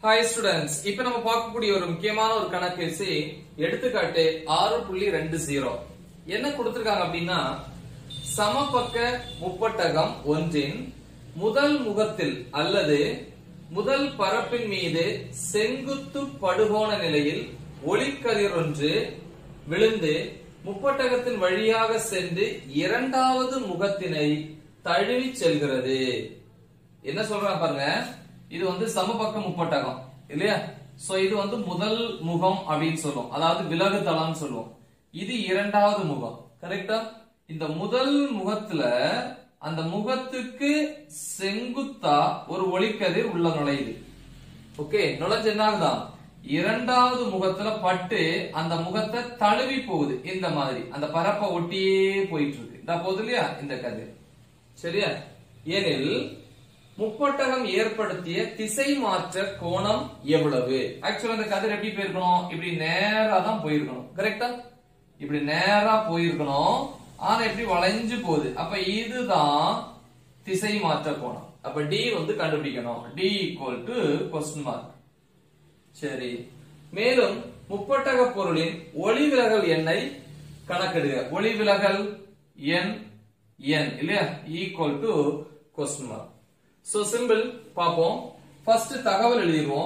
hi students இப்ப நம்ம பார்க்கக்கூடிய ஒரு முக்கியமான ஒரு கணக்கு சி எடுத்துக்காட்டு ஆறு புள்ளி ரெண்டு ஜீரோ என்ன கொடுத்திருக்காங்க அப்படின்னா சமபக்க முப்பட்டகம் ஒன்றின் முதல் முகத்தில் அல்லது முதல் பரப்பின் மீது செங்குத்து படுகோண நிலையில் ஒளிக்கதிர் ஒன்று விழுந்து முப்பட்டகத்தின் வழியாக சென்று இரண்டாவது முகத்தினை தழுவி செல்கிறது என்ன சொல்றாங்க பாருங்க இது வந்து சமபக்க முப்பட்டகம் இல்லையா சோ இது வந்து முதல் முகம் அப்படின்னு சொல்லுவோம் அதாவது விலகு தளம் சொல்லுவோம் இது இரண்டாவது முகம் கரெக்டா இந்த முதல் முகத்துல அந்த முகத்துக்கு செங்குத்தா ஒரு ஒளிக்கதிர் உள்ள நுழையுது ஓகே நுழைஞ்சு என்ன ஆகுதா இரண்டாவது முகத்துல பட்டு அந்த முகத்தை தழுவி போகுது இந்த மாதிரி அந்த பரப்பை ஒட்டியே போயிட்டு இருக்கு இந்த போகுது இல்லையா இந்த கதிர் சரியா ஏனில் முப்பட்டகம் ஏற்படுத்திய திசை மாற்ற கோணம் எவ்வளவு ஆக்சுவலா இந்த கதிர் எப்படி போயிருக்கணும் இப்படி நேரா தான் போயிருக்கணும் கரெக்டா இப்படி நேரா போயிருக்கணும் ஆனா எப்படி வளைஞ்சு போகுது அப்ப இதுதான் திசை மாற்ற கோணம் அப்ப டி வந்து கண்டுபிடிக்கணும் D equal to question mark சரி மேலும் முப்பட்டக பொருளின் ஒளி விலகல் எண்ணை கணக்கிடுக ஒளி விலகல் எண் என் இல்லையா equal to question mark so simple பாப்போம் ஃபர்ஸ்ட் தகவல் எழுதிடுவோம்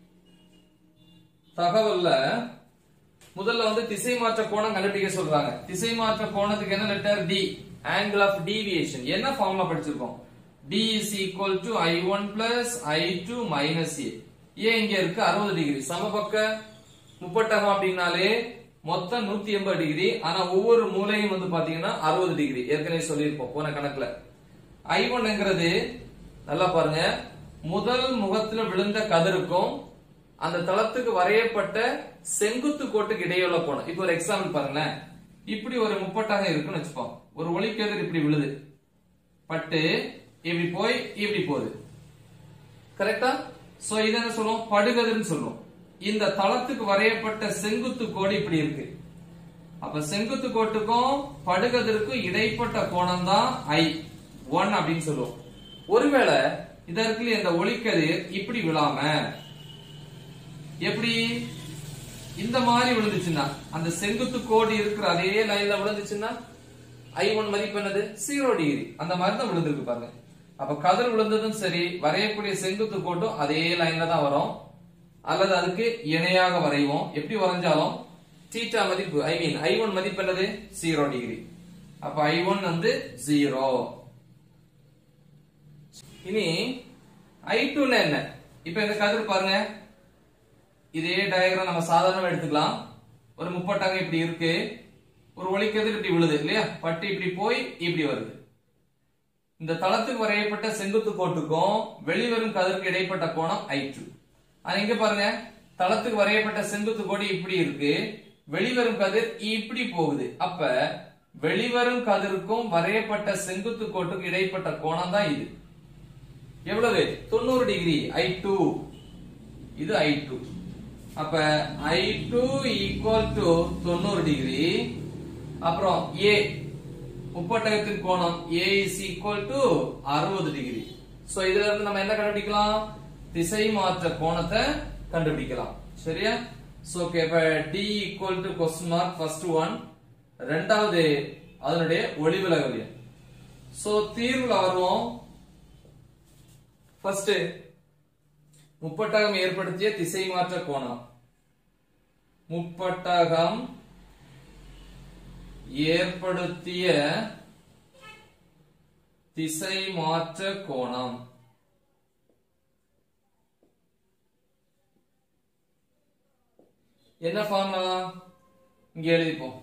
தகவல்ல முதல்ல வந்து திசை மாற்ற கோணம் கண்டுபிடிக்க சொல்றாங்க திசை மாற்ற கோணத்துக்கு என்ன letter D angle of deviation என்ன ஃபார்முலா படிச்சிருக்கோம் d is equal to i1 plus i2 minus a A இங்க இருக்கு 60 டிகிரி சமபக்க முப்பட்டகம் அப்படின்னாலே மொத்தம் 180 டிகிரி ஆனா ஒவ்வொரு மூலையும் வந்து பாத்தீங்கன்னா 60 டிகிரி ஏற்கனவே சொல்லியிருப்போம் போன கணக்குல i1ங்கிறது நல்லா பாருங்க முதல் முகத்துல விழுந்த கதிருக்கும் அந்த தளத்துக்கு வரையப்பட்ட செங்குத்து கோட்டுக்கு இடையுள்ள கோணம் இப்போ ஒரு எக்ஸாம்பிள் பாருங்களேன் இப்படி ஒரு முப்பட்டகம் இருக்குன்னு வச்சுப்போம் ஒரு ஒளிக்கதிர் இப்படி விழுது பட்டு இப்படி போய் இப்படி போகுது கரெக்டா சோ இத என்ன சொல்லுவோம் படுகதிர்னு சொல்லுவோம் இந்த தளத்துக்கு வரையப்பட்ட செங்குத்து கோடு இப்படி இருக்கு அப்ப செங்குத்து கோட்டுக்கும் படுகதிருக்கும் இடைப்பட்ட கோணம் தான் ஐ ஒன் அப்படின்னு சொல்லுவோம் ஒருவேளை இதற்கு இந்த ஒளிக்கதிர் இப்படி விழாம எப்படி இந்த மாதிரி விழுந்துச்சுன்னா அந்த செங்குத்து கோடு இருக்கிற அதே லைன்ல விழுந்துச்சுன்னா ஐ ஒன் மதிப்பு என்னது ஜீரோ டிகிரி அந்த மாதிரி தான் விழுந்திருக்கு பாருங்க அப்ப கதிர் விழுந்ததும் சரி வரையக்கூடிய செங்குத்து கோட்டும் அதே லைன்ல தான் வரும் அல்லது அதுக்கு இணையாக வரைவோம் எப்படி வரைஞ்சாலும் தீட்டா மதிப்பு ஐ மீன் ஐ ஒன் மதிப்பு என்னது ஜீரோ டிகிரி அப்ப ஐ ஒன் வந்து ஜீரோ இனி ஐ டூன்னு என்ன இப்ப இந்த கதிர் பாருங்க இதே டயக்ராம் நம்ம சாதாரணமா எடுத்துக்கலாம் ஒரு முப்பட்டகம் இப்படி இருக்கு ஒரு ஒளிக்கதிர் இப்படி விழுது இல்லையா பட்டு இப்படி போய் இப்படி வருது இந்த தளத்துக்கு வரையப்பட்ட செங்குத்து கோட்டுக்கும் வெளிவரும் கதிருக்கு இடைப்பட்ட கோணம் ஐ டூ ஆனா இங்க பாருங்க தளத்துக்கு வரையப்பட்ட செங்குத்து கோடு இப்படி இருக்கு வெளிவரும் கதிர் இப்படி போகுது அப்ப வெளிவரும் கதிருக்கும் வரையப்பட்ட செங்குத்து கோட்டுக்கு இடைப்பட்ட கோணம் தான் இது எவ்வளவு தொண்ணூறு டிகிரி ஐ டூ இது ஐ டூ அப்ப ஐ டூ ஈக்குவல் டு தொண்ணூறு டிகிரி அப்புறம் ஏ முப்பட்டகத்தின் கோணம் ஏ இஸ் ஈக்குவல் டு அறுபது டிகிரி சோ இதுல இருந்து நம்ம என்ன கண்டுபிடிக்கலாம் திசை மாற்ற கோணத்தை கண்டுபிடிக்கலாம் சரியா சோ ஓகே இப்ப D equal to question mark first one ரெண்டாவது அதனுடைய ஒளிவிலகல் எண் சோ தீர்வுல வருவோம் ஃபர்ஸ்ட் முப்பட்டகம் ஏற்படுத்திய திசை மாற்ற கோணம் முப்பட்டகம் ஏற்படுத்திய திசை மாற்ற கோணம் என்ன ஃபார்முலா இங்க எழுதிப்போம்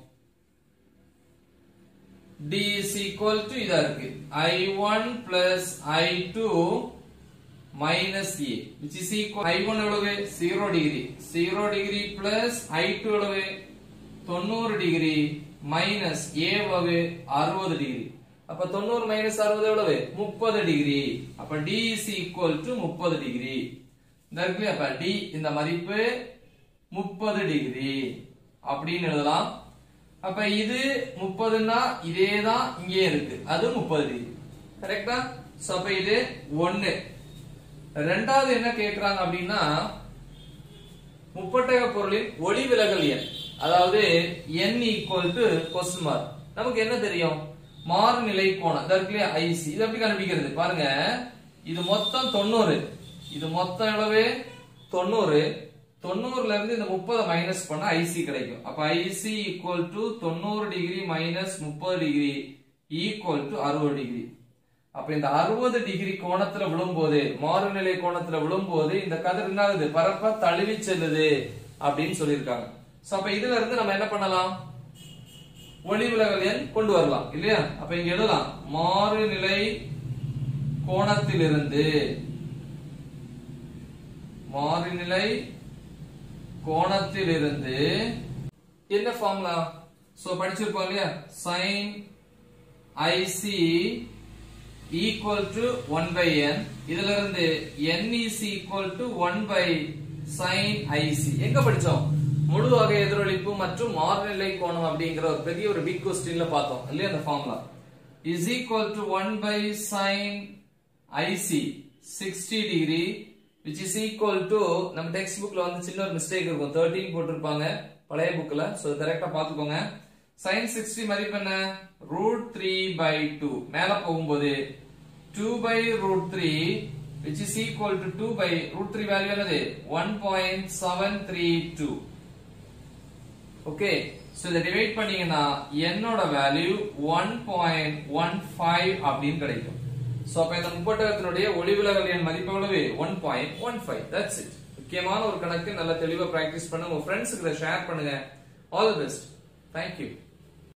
d is equal to இதா இருக்கு i1 plus i2 minus a which is equal i1 எவ்வளவு 0 டிகிரி 0 டிகிரி plus i2 எவ்வளவு 90 டிகிரி மைனஸ் a எவ்வளவு 60 டிகிரி அப்ப 90 மைனஸ் 60 எவ்வளவு 30 டிகிரி அப்ப d is equal to 30 degree இந்த இருக்கு அப்ப d இந்த மதிப்பு 30 டிகிரி அப்படின்னு எழுதலாம் அப்ப இது முப்பதுன்னா இதே தான் இங்கே இருக்கு அது முப்பது டிகிரி கரெக்டா சோ அப்ப இது ஒன்னு ரெண்டாவது என்ன கேக்குறாங்க அப்படின்னா முப்பட்டக பொருளின் ஒளி விலகல் எண் அதாவது n equal to question mark நமக்கு என்ன தெரியும் மாறுநிலை கோணம் இதற்கு ஐசி இது எப்படி கண்டுபிடிக்கிறது பாருங்க இது மொத்தம் தொண்ணூறு இது மொத்தம் எவ்வளவு தொண்ணூறு தொண்ணூறுல இருந்து இந்த முப்பதை மைனஸ் பண்ணா ஐசி கிடைக்கும் அப்ப ஐசி ஈக்குவல் டு தொண்ணூறு டிகிரி மைனஸ் முப்பது டிகிரி ஈக்குவல் டு அறுபது டிகிரி அப்ப இந்த அறுபது டிகிரி கோணத்துல விழும்போது மாறுநிலை கோணத்துல விழும்போது இந்த கதிர் என்ன ஆகுது பரப்ப தழுவி செல்லுது அப்படின்னு சொல்லியிருக்காங்க சோ அப்ப இதுல இருந்து நம்ம என்ன பண்ணலாம் ஒளி விலகல் எண் கொண்டு வரலாம் இல்லையா அப்ப இங்க எழுதலாம் மாறுநிலை கோணத்திலிருந்து மாறுநிலை கோணத்திலிருந்து என்ன ஃபார்முலா சோ படிச்சிருப்போம் இல்லையா sin IC equal to one by N இதுல இருந்து n is equal to one by sin IC எங்க படிச்சோம் முழு வகை எதிரொலிப்பு மற்றும் மாறுநிலை கோணம் அப்படிங்கிற ஒரு பெரிய ஒரு பிக் கொஸ்டின்ல பார்த்தோம் இல்லையா அந்த formula is equal to one by sin IC 60 degree which is equal to நம்ம டெக்ஸ்ட் புக்ல வந்து சின்ன ஒரு மிஸ்டேக் இருக்கும் 13 போட்டிருப்பாங்க பழைய புக்ல சோ கரெக்டா பாத்துக்கோங்க sin 60 மதிப்பு என்ன ரூட் த்ரீ பை டூ மேல போகும்போது two by root three which is equal to 2 by root 3 value என்னது 1.732 ஓகே சோ இத டிவைட் பண்ணீங்கன்னா n ஓட வேல்யூ 1.15 அப்படின்னு கிடைக்கும் சோ அப்ப இந்த முப்பட்டகத்தினுடைய ஒளிவிலகல் எண் மதிப்பு எவ்வளவு 1.15 தட்ஸ் இட் முக்கியமான ஒரு கணக்கு நல்லா தெளிவா பிராக்டிஸ் பண்ணுங்க உங்க ஃப்ரெண்ட்ஸ்க்கு இதை ஷேர் பண்ணுங்க ஆல் தி பெஸ்ட் தேங்க்யூ